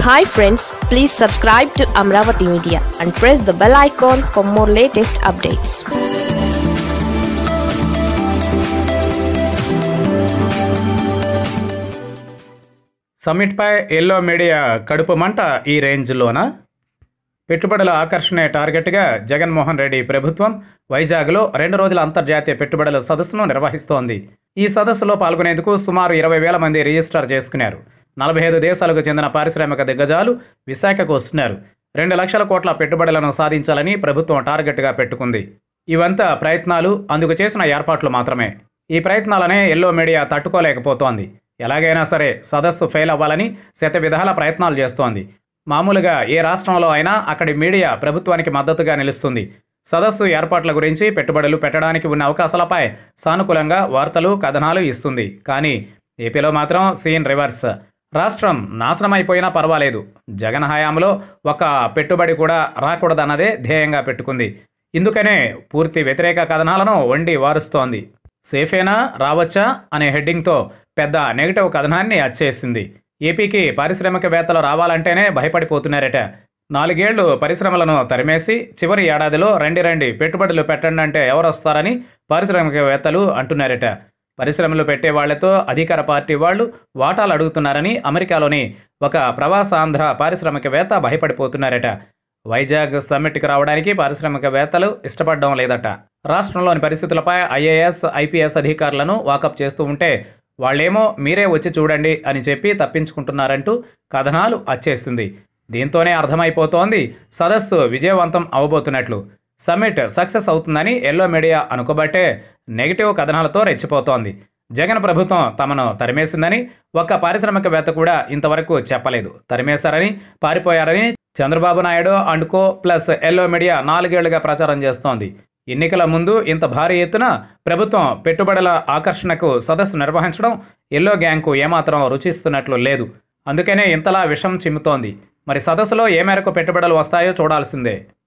hi friends please subscribe to Amaravati media and press the bell icon for more latest updates సమ్మిట్పై yellow media కడుపు మంట ఈ రేంజ్లోనా పెట్టుబడుల ఆకర్షణే టార్గెట్గా జగన్మోహన్ రెడ్డి ప్రభుత్వం వైజాగ్లో రెండు రోజుల అంతర్జాతీయ పెట్టుబడుల సదస్సును నిర్వహిస్తోంది ఈ సదస్సులో పాల్గొనేందుకు సుమారు ఇరవై వేల మంది రిజిస్టర్ చేసుకున్నారు నలభై ఐదు దేశాలకు చెందిన పారిశ్రామిక దిగ్గజాలు విశాఖకు వస్తున్నారు రెండు లక్షల కోట్ల పెట్టుబడులను సాధించాలని ప్రభుత్వం టార్గెట్గా పెట్టుకుంది ఇవంతా ప్రయత్నాలు అందుకు చేసిన ఏర్పాట్లు మాత్రమే ఈ ప్రయత్నాలనే ఎల్లో మీడియా తట్టుకోలేకపోతోంది ఎలాగైనా సరే సదస్సు ఫెయిల్ అవ్వాలని శత విధాల ప్రయత్నాలు చేస్తోంది మామూలుగా ఏ రాష్ట్రంలో అయినా అక్కడి మీడియా ప్రభుత్వానికి మద్దతుగా నిలుస్తుంది సదస్సు ఏర్పాట్ల గురించి పెట్టుబడులు పెట్టడానికి ఉన్న అవకాశాలపై సానుకూలంగా వార్తలు కథనాలు ఇస్తుంది కానీ ఏపీలో మాత్రం సీన్ రివర్స్ రాష్ట్రం నాశనం అయిపోయినా పర్వాలేదు జగన్ హయాంలో ఒక పెట్టుబడి కూడా రాకూడదన్నదే ధ్యేయంగా పెట్టుకుంది ఇందుకనే పూర్తి వ్యతిరేక కథనాలను వండి వారుస్తోంది సేఫేనా రావచ్చా అనే హెడ్డింగ్తో పెద్ద నెగిటివ్ కథనాన్ని అచ్చేసింది ఏపీకి పారిశ్రామికవేత్తలు రావాలంటేనే భయపడిపోతున్నారట నాలుగేళ్లు పరిశ్రమలను తరిమేసి చివరి ఏడాదిలో రండి రండి పెట్టుబడులు పెట్టండి అంటే ఎవరు వస్తారని పారిశ్రామికవేత్తలు అంటున్నారట పరిశ్రమలు పెట్టే వాళ్లతో అధికార పార్టీ వాళ్ళు వాటాలు అడుగుతున్నారని అమెరికాలోని ఒక ప్రవాసాంధ్ర పారిశ్రామికవేత్త భయపడిపోతున్నారట వైజాగ్ సమ్మిట్కి రావడానికి పారిశ్రామికవేత్తలు ఇష్టపడడం లేదట రాష్ట్రంలోని పరిస్థితులపై ఐఏఎస్ ఐపీఎస్ అధికారులను వాకప్ చేస్తూ ఉంటే వాళ్ళేమో మీరే వచ్చి చూడండి అని చెప్పి తప్పించుకుంటున్నారంటూ కథనాలు అచ్చేసింది దీంతోనే అర్థమైపోతోంది సదస్సు విజయవంతం అవబోతున్నట్లు సమ్మిట్ సక్సెస్ అవుతుందని ఎల్లో మీడియా అనుకోబట్టే నెగిటివ్ కథనాలతో రెచ్చిపోతోంది జగన్ ప్రభుత్వం తమను తరిమేసిందని ఒక్క పారిశ్రామికవేత్త కూడా ఇంతవరకు చెప్పలేదు తరిమేశారని పారిపోయారని Chandrababu Naidu and co plus yellow media నాలుగేళ్లుగా ప్రచారం చేస్తోంది ఎన్నికల ముందు ఇంత భారీ ఎత్తున ప్రభుత్వం పెట్టుబడుల ఆకర్షణకు సదస్సు నిర్వహించడం ఎల్లో గ్యాంగ్కు ఏమాత్రం రుచిస్తున్నట్లు లేదు అందుకనే ఇంతలా విషం చిమ్ముతోంది మరి సదస్సులో ఏ మేరకు పెట్టుబడులు వస్తాయో చూడాల్సిందే